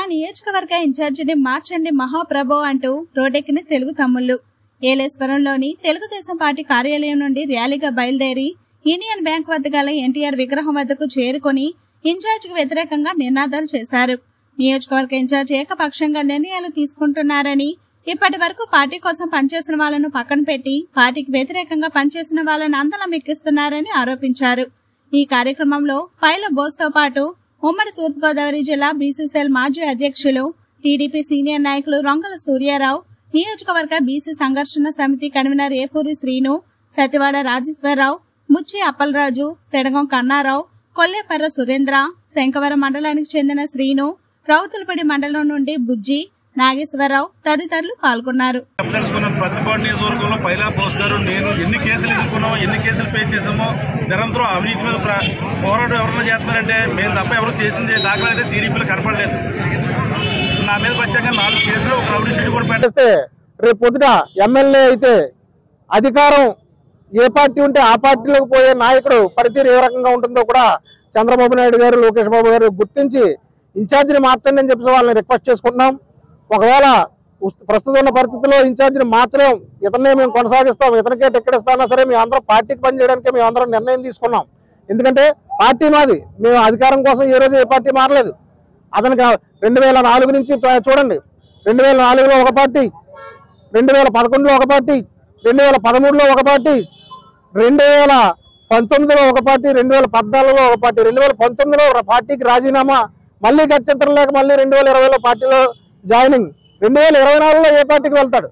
నియోజకవర్గ ఇన్ఛార్జిని మార్చండి మహాప్రభో అంటూ రోడ్డెక్కిన తెలుగు తమ్ముళ్లు ఏలేశ్వరంలోని తెలుగుదేశం పార్టీ కార్యాలయం నుండి ర్యాలీగా బయలుదేరి యూనియన్ బ్యాంక్ వద్ద గల ఎన్టీఆర్ విగ్రహం వద్దకు చేరుకుని ఇన్ఛార్జికి వ్యతిరేకంగా నినాదాలు చేశారు నియోజకవర్గ ఇన్ఛార్జ్ ఏకపక్షంగా నిర్ణయాలు తీసుకుంటున్నారని ఇప్పటి వరకు పార్టీ కోసం పనిచేసిన వాళ్ళను పక్కన పెట్టి పార్టీకి వ్యతిరేకంగా పనిచేసిన వాళ్ళని అందలం ఎక్కిస్తున్నారని ఆరోపించారు ఈ కార్యక్రమంలో పైల బోస్తో పాటు ఉమ్మడి తూర్పుగోదావరి జిల్లా బీసీసీఎల్ మాజీ అధ్యక్షులు టీడీపీ సీనియర్ నాయకులు రొంగల సూర్యారావు నియోజకవర్గ బీసీ సంఘర్షణ సమితి కన్వీనర్ ఏపూరి శ్రీను సతివాడ రాజేశ్వరరావు ముచ్చి అప్పలరాజు సెడగం కన్నారావు కొల్లేపర్ర సురేంద్ర శంకవరం మండలానికి చెందిన శ్రీను రౌతులపడి మండలం నుండి బుజ్జి నాగేశ్వరరావు తదితరులు పాల్గొన్నారు తెలుసుకున్నాను ప్రతిపాడు నియోజకవర్గంలో పైలా బోస్ గారు నేను ఎన్ని కేసులు ఎదుర్కొన్నామో ఎన్ని కేసులు పే చేసామో నిరంతరం అవినీతి మీద ప్ర- పోరాటం ఎవరైనా చేస్తున్నారంటే మేము తప్ప ఎవరు చేసింది దాఖలా అయితే టీడీపీలో కనపడలేదు నా మీద వచ్చాక నాలుగు కేసులు ఒక రౌడీ షీట్ కూడా పెట్టారు చేస్తే రేపు పొద్దుట ఎమ్మెల్యే అయితే అధికారం ఏ పార్టీ ఉంటే ఆ పార్టీలోకి పోయే నాయకుడు పనితీరు ఏ రకంగా ఉంటుందో కూడా చంద్రబాబు నాయుడు గారు లోకేష్ బాబు గారు గుర్తించి ఇన్ఛార్జిని మార్చండి అని చెప్పేసి వాళ్ళని రిక్వెస్ట్ చేసుకుంటున్నాం ఒకవేళ ఉస్- ప్రస్తుతం ఉన్న పరిస్థితుల్లో ఇన్ఛార్జిని మార్చలేం ఇతన్నే మేము కొనసాగిస్తాం ఇతనికే టికెట్ ఇస్తానా సరే మేము అందరం పార్టీకి పనిచేయడానికి మేము అందరం నిర్ణయం తీసుకున్నాం ఎందుకంటే పార్టీ మాది మేము అధికారం కోసం ఏ రోజు ఏ పార్టీ మారలేదు అతనికి రెండు వేల నాలుగు నుంచి చూ- చూడండి రెండు వేల నాలుగులో ఒక పార్టీ రెండు వేల పదకొండులో ఒక పార్టీ రెండు వేల పదమూడులో ఒక పార్టీ రెండు వేల పంతొమ్మిదిలో ఒక పార్టీ రెండు వేల పద్నాలుగులో ఒక పార్టీ రెండు వేల పంతొమ్మిదిలో ఒక పార్టీకి రాజీనామా మళ్ళీ గత్యంతరం లేక మళ్ళీ రెండు వేల ఇరవైలో పార్టీలో జాయినింగ్ రెండు వేల ఇరవై నాలుగులో ఏ పార్టీకి వెళ్తాడు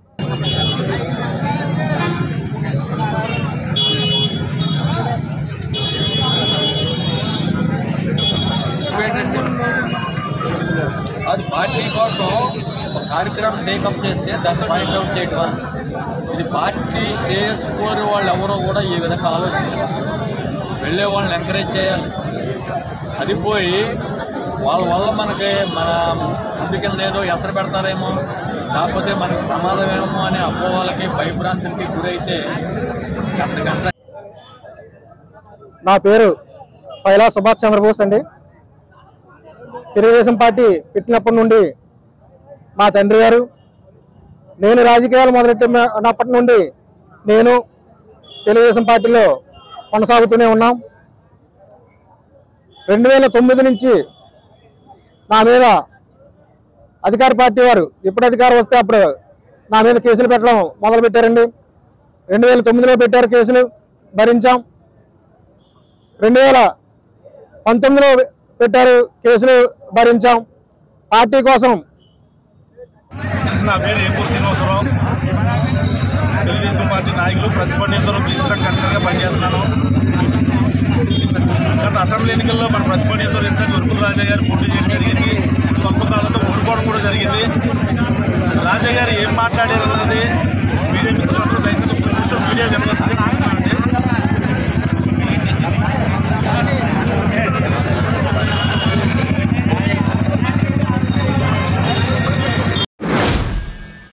ఏంటంటే అది పార్టీ కోసం ఒక కార్యక్రమం టేకప్ చేస్తే దాన్ని పాయింట్అవుట్ చేయడం ఇది పార్టీ శ్రేయస్ కోరే వాళ్ళు ఎవరో కూడా ఈ విధంగా ఆలోచించాలి వెళ్ళే వాళ్ళని ఎంకరేజ్ చేయాలి అది పోయి వాళ్ళ వల్ల మనకి మన ముందుకెళ్ళి ఏదో ఎసరు పెడతారేమో కాకపోతే మనకి ప్రమాదమేమో అనే అపోహలకి భయభ్రాంతికి గురైతే గంట గంట నా పేరు పైలా సుభాష్ చంద్రబోస్ అండి తెలుగుదేశం పార్టీ పెట్టినప్పటి నుండి మా తండ్రి గారు నేను రాజకీయాలు మొదలెట్టినప్పటి నుండి నేను తెలుగుదేశం పార్టీలో కొనసాగుతూనే ఉన్నాం రెండు వేల తొమ్మిది నుంచి నా మీద అధికార పార్టీ వారు ఎప్పుడు అధికారం వస్తే అప్పుడు నా మీద కేసులు పెట్టడం మొదలు పెట్టారండి రెండు వేల తొమ్మిదిలో పెట్టారు కేసులు భరించాం రెండు వేల పంతొమ్మిదిలో పెట్టారు కేసులు భరించాం పార్టీ కోసం నా పేరు ఏపూర్ శ్రీనివాసరావు తెలుగుదేశం పార్టీ నాయకులు ప్రతిపాడేశ్వరం బీసీ సంఘ కన్వీనర్గా పనిచేస్తున్నాను గత అసెంబ్లీ ఎన్నికల్లో మన ప్రతిపాడేశ్వరం ఇన్ఛార్జ్ ఉరుకుల రాజా గారు పోటీ చేయడం జరిగింది సొంత కాలంతో ఓడిపోవడం కూడా జరిగింది రాజా గారు ఏం మాట్లాడారు